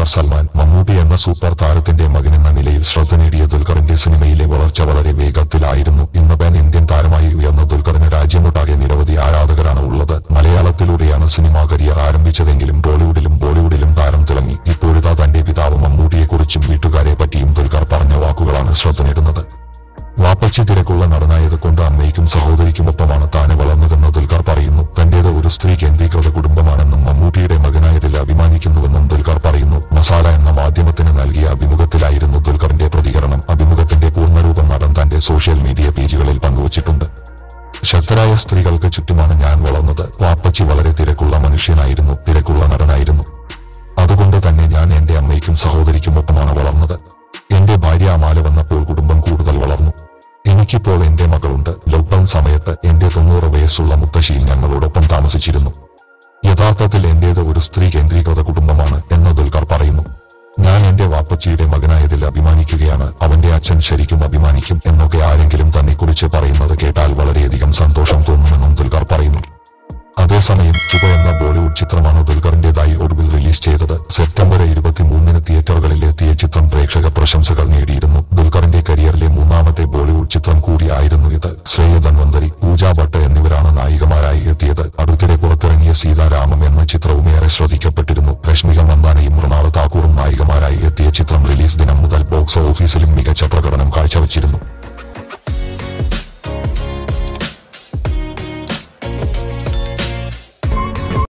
സൽമാൻ മമ്മൂട്ടി എന്ന സൂപ്പർ താരത്തിന്റെ മകനെന്ന നിലയിൽ ശ്രദ്ധ നേടിയ ദുൽഖറിന്റെ സിനിമയിലെ വളർച്ച വളരെ വേഗത്തിലായിരുന്നു ഇന്ന് പാൻ ഇന്ത്യൻ താരമായി ഉയർന്ന ദുൽഖറിന് രാജ്യമൊട്ടാകെ നിരവധി ആരാധകരാണ് ഉള്ളത് മലയാളത്തിലൂടെയാണ് സിനിമാ കരിയർ ആരംഭിച്ചതെങ്കിലും ബോളിവുഡിലും ബോളിവുഡിലും താരം തിളങ്ങി ഇപ്പോഴിതാ തന്റെ പിതാവ് മമ്മൂട്ടിയെക്കുറിച്ചും വീട്ടുകാരെ പറ്റിയും ദുൽഖർ പറഞ്ഞ വാക്കുകളാണ് ശ്രദ്ധ നേടുന്നത് വാപ്പച്ചി തിരക്കുള്ള നടനായത് കൊണ്ട് അമ്മയ്ക്കും സഹോദരിക്കുമൊപ്പമാണ് താനെ വളർന്നതെന്ന് ദുൽഖർ പറയുന്നു തന്റേത് ഒരു സ്ത്രീ കേന്ദ്രീകൃത കുടുംബമാണെന്നും മമ്മൂട്ടിയുടെ മകനായതിൽ അഭിമാനിക്കുന്നുവെന്നും ദുൽഖർ പറയുന്നു മസാല എന്ന മാധ്യമത്തിന് നൽകിയ അഭിമുഖത്തിലായിരുന്നു ദുൽഖറിന്റെ പ്രതികരണം അഭിമുഖത്തിന്റെ പൂർണ്ണരൂപം നടൻ തന്റെ സോഷ്യൽ മീഡിയ പേജുകളിൽ പങ്കുവച്ചിട്ടുണ്ട് ശക്തരായ സ്ത്രീകൾക്ക് ചുറ്റുമാണ് ഞാൻ വളർന്നത് വാപ്പച്ചി വളരെ തിരക്കുള്ള മനുഷ്യനായിരുന്നു തിരക്കുള്ള നടനായിരുന്നു അതുകൊണ്ട് തന്നെ ഞാൻ എന്റെ അമ്മയ്ക്കും സഹോദരിക്കുമൊപ്പമാണ് വളർന്നത് എന്റെ ഭാര്യ അമാല വന്നപ്പോൾ കുടുംബം കൂടുതൽ വളർന്നു എനിക്കിപ്പോൾ എന്റെ മകളുണ്ട് ലോക്ക്ഡൌൺ സമയത്ത് എന്റെ തൊണ്ണൂറ് വയസ്സുള്ള മുത്തശ്ശിയിൽ ഞങ്ങളോടൊപ്പം താമസിച്ചിരുന്നു യഥാർത്ഥത്തിൽ എന്റേത് ഒരു സ്ത്രീ കേന്ദ്രീകൃത കുടുംബമാണ് എന്ന് ദുൽഖർ പറയുന്നു ഞാൻ എന്റെ വാപ്പച്ചിയുടെ മകനായതിൽ അഭിമാനിക്കുകയാണ് അവന്റെ അച്ഛൻ ശരിക്കും അഭിമാനിക്കും എന്നൊക്കെ ആരെങ്കിലും തന്നെക്കുറിച്ച് പറയുന്നത് കേട്ടാൽ വളരെയധികം സന്തോഷം തോന്നുമെന്നും ദുൽഖർ പറയുന്നു അതേസമയം ചുവ എന്ന ബോളിവുഡ് ചിത്രമാണ് ദുൽഖറിന്റേതായി ഒടുവിൽ റിലീസ് ചെയ്തത് സെപ്റ്റംബർ ഇരുപത്തിമൂന്നിന് തിയേറ്ററുകളിൽ എത്തിയ ചിത്രം പ്രേക്ഷക പ്രശംസകൾ നേടിയിരുന്നു ദുൽഖറിന്റെ കരിയറിലെ മൂന്നാമത്തെ ബോളിവുഡ് ചിത്രം കൂടിയായിരുന്നു ഇത് ശ്രേയ ധൻവന്തരി പൂജ ഭട്ട് എന്നിവരാണ് നായികമാരായി എത്തിയത് അടുത്തിടെ പുറത്തിറങ്ങിയ സീതാരാമം എന്ന ചിത്രവും ഏറെ ശ്രദ്ധിക്കപ്പെട്ടിരുന്നു രശ്മിക മന്ദാനയും മൃണാൾ താക്കൂറും നായികമാരായി എത്തിയ ചിത്രം റിലീസ് ദിനം മുതൽ ബോക്സ് ഓഫീസിലും മികച്ച പ്രകടനം കാഴ്ചവച്ചിരുന്നു